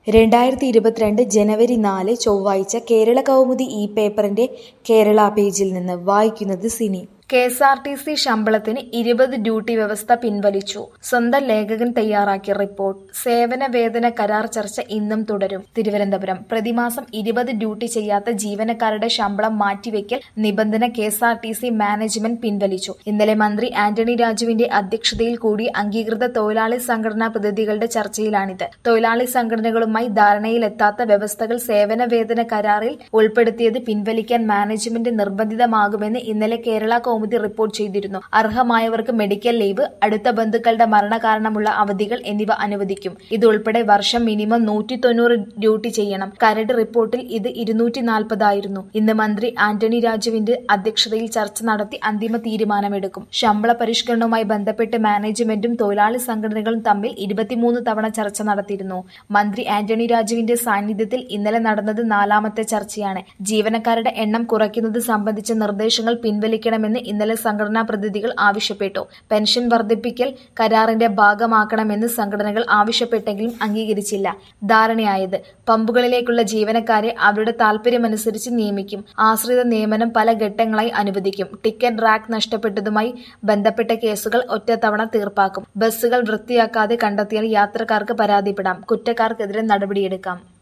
രണ്ടായിരത്തി ഇരുപത്തിരണ്ട് ജനുവരി നാല് ചൊവ്വാഴ്ച കേരള കൗമുദി ഈ പേപ്പറിന്റെ കേരള പേജിൽ നിന്ന് വായിക്കുന്നത് Sini K S R T C ശമ്പളത്തിന് ഇരുപത് ഡ്യൂട്ടി വ്യവസ്ഥ പിൻവലിച്ചു സ്വന്തം ലേഖകൻ തയ്യാറാക്കിയ റിപ്പോർട്ട് സേവന വേതന കരാർ ചർച്ച ഇന്നും തുടരും തിരുവനന്തപുരം പ്രതിമാസം ഇരുപത് ഡ്യൂട്ടി ചെയ്യാത്ത ജീവനക്കാരുടെ ശമ്പളം മാറ്റിവെക്കൽ നിബന്ധന K S R T C management പിൻവലിച്ചു ഇന്നലെ മന്ത്രി ആന്റണി രാജുവിന്റെ അധ്യക്ഷതയിൽ കൂടി അംഗീകൃത തൊഴിലാളി സംഘടനാ പ്രതിനിധികളുടെ ചർച്ചയിലാണിത് തൊഴിലാളി സംഘടനകളുമായി ധാരണയിലെത്താത്ത വ്യവസ്ഥകൾ സേവന വേതന കരാറിൽ ഉൾപ്പെടുത്തിയത് പിൻവലിക്കാൻ മാനേജ്മെന്റ് നിർബന്ധിതമാകുമെന്ന് ഇന്നലെ കേരള കൗമുദി റിപ്പോർട്ട് ചെയ്തിരുന്നു അർഹമായവർക്ക് മെഡിക്കൽ ലീവ് അടുത്ത ബന്ധുക്കളുടെ മരണകാരണമുള്ള അവധികൾ എന്നിവ അനുവദിക്കും ഇതുൾപ്പെടെ വർഷം മിനിമം നൂറ്റി തൊണ്ണൂറ് ഡ്യൂട്ടി ചെയ്യണം കരട് റിപ്പോർട്ടിൽ ഇത് ഇരുന്നൂറ്റി നാൽപ്പതായിരുന്നു ഇന്ന് മന്ത്രി ആന്റണി രാജുവിന്റെ അധ്യക്ഷതയിൽ ചർച്ച നടത്തി അന്തിമ തീരുമാനമെടുക്കും ശമ്പള പരിഷ്കരണവുമായി ബന്ധപ്പെട്ട് മാനേജ്മെന്റും തൊഴിലാളി സംഘടനകളും തമ്മിൽ ഇരുപത്തിമൂന്ന് തവണ ചർച്ച നടത്തിയിരുന്നു മന്ത്രി ആന്റണി രാജുവിന്റെ സാന്നിധ്യത്തിൽ ഇന്നലെ നടന്നത് നാലാമത്തെ ചർച്ചയാണ് ജീവനക്കാരുടെ എണ്ണം കുറയ്ക്കുന്നത് സംബന്ധിച്ച നിർദ്ദേശങ്ങൾ പിൻവലിക്കണമെന്ന് ഇന്നലെ സംഘടനാ പ്രതിനിധികൾ ആവശ്യപ്പെട്ടു പെൻഷൻ വർദ്ധിപ്പിക്കൽ കരാറിന്റെ ഭാഗമാക്കണമെന്ന് സംഘടനകൾ ആവശ്യപ്പെട്ടെങ്കിലും അംഗീകരിച്ചില്ല ധാരണയായത് പമ്പുകളിലേക്കുള്ള ജീവനക്കാരെ അവരുടെ താൽപര്യമനുസരിച്ച് നിയമിക്കും ആശ്രിത നിയമനം പല ഘട്ടങ്ങളായി അനുവദിക്കും ടിക്കറ്റ് റാക്ക് നഷ്ടപ്പെട്ടതുമായി ബന്ധപ്പെട്ട കേസുകൾ ഒറ്റത്തവണ തീർപ്പാക്കും ബസ്സുകൾ വൃത്തിയാക്കാതെ കണ്ടെത്തിയാൽ യാത്രക്കാർക്ക് പരാതിപ്പെടാം കുറ്റക്കാർക്കെതിരെ നടപടിയെടുക്കാം